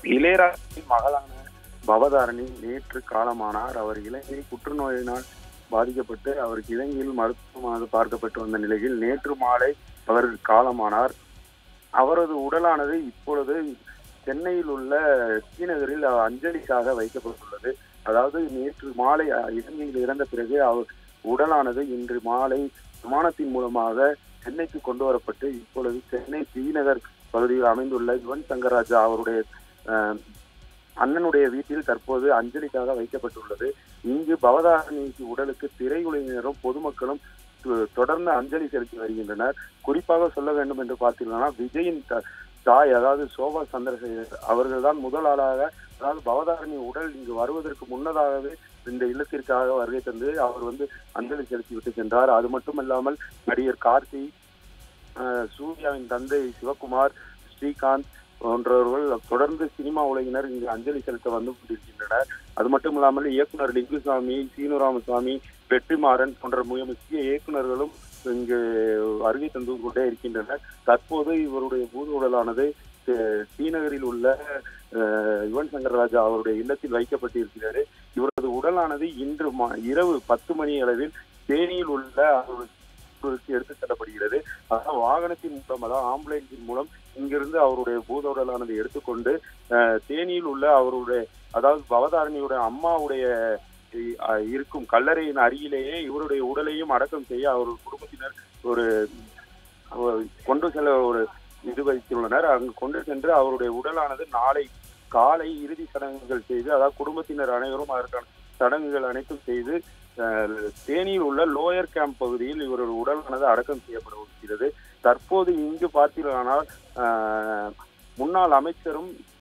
இளையராஜின் மகளான பவதாரணி நேற்று காலமானார் அவர் இலங்கை புற்றுநோயினால் பாதிக்கப்பட்டு அவருக்கு இலங்கையில் மருத்துவமாக பார்க்கப்பட்டு வந்த நிலையில் நேற்று மாலை அவர் காலமானார் அவரது உடலானது இப்பொழுது சென்னையில் உள்ள ஸ்ரீநகரில் அஞ்சலிக்காக வைக்கப்பட்டுள்ளது அதாவது நேற்று மாலை அஹ், இலங்கையில் இறந்த பிறகு அவர் உடலானது இன்று மாலை விமானத்தின் மூலமாக சென்னைக்கு கொண்டு வரப்பட்டு இப்பொழுது சென்னை ஸ்ரீநகர் பகுதியில் அமைந்துள்ள யுவன் சங்கர் ராஜா அவருடைய அஹ், அண்ணனுடைய வீட்டில் தற்போது அஞ்சலிக்காக வைக்கப்பட்டுள்ளது இங்கு பவதாரணிக்கு உடலுக்கு திரையுலகினரும் பொதுமக்களும் தொ- தொடர்ந்து அஞ்சலி செலுத்தி வருகின்றனர் குறிப்பாக சொல்ல வேண்டும் என்று பார்த்தீங்கன்னா விஜயின் த- தாய் அதாவது சோபா சந்திரசேகர் அவர்கள்தான் முதல் ஆளாக அதாவது பவதாரணி உடல் இங்கு வருவதற்கு முன்னதாகவே இந்த இல்லத்திற்காக வருகை தந்து அவர் வந்து அஞ்சலி செலுத்தி விட்டு சென்றார் அது மட்டுமல்லாமல் நடிகர் கார்த்தி அஹ், சூர்யாவின் தந்தை சிவகுமார் ஸ்ரீகாந்த் போன்றவர்கள் தொடர்ந்து சினிமா உலகினர் இங்கு அஞ்சலி செலுத்த வந்து கொண்டிருக்கின்றனர் அது மட்டும் இல்லாமல் இயக்குனர் லிங்குசாமி சீனுராமசாமி வெற்றிமாறன் போன்ற மிக முக்கிய இயக்குனர்களும் இங்கு வருகை தந்து கொண்டே இருக்கின்றனர் தற்போது இவருடைய பூத உடலானது அஹ், ஸ்ரீநகரில் உள்ள அஹ், யுவன் சங்கர் ராஜா அவருடைய இல்லத்தில் வைக்கப்பட்டிருக்கிறது இவரது உடலானது இன்று மா- இரவு பத்து மணி அளவில் தேனியில் உள்ள அவருடைய ஊருக்கு எடுத்துச் செல்லப்படுகிறது அதாவது வாகனத்தின் மூலம் அதாவது ஆம்புலன்ஸின் மூலம் இங்கிருந்து அவருடைய பூத உடலானது எடுத்துக்கொண்டு அஹ், தேனியில் உள்ள அவருடைய அதாவது பவதாரணியுடைய அம்மாவுடைய அஹ், இருக்கும் கல்லறையின் அருகிலேயே இவருடைய உடலையும் அடக்கம் செய்ய அவர் குடும்பத்தினர் ஒரு ஒரு கொண்டு செல்ல ஒரு இது வைத்துள்ளனர் அங்கு கொண்டு சென்று அவருடைய உடலானது நாளை காலை இறுதி சடங்குகள் செய்து அதாவது குடும்பத்தினர் அனைவரும் அதற்கான சடங்குகள் அனைத்தும் செய்து அஹ், தேனியில் உள்ள லோயர் கேம்ப் பகுதியில் இவரது உடலானது அடக்கம் செய்யப்பட இருக்கிறது தற்போது இங்கு பார்த்தீர்களானால் அஹ், முன்னாள் அமைச்சரும்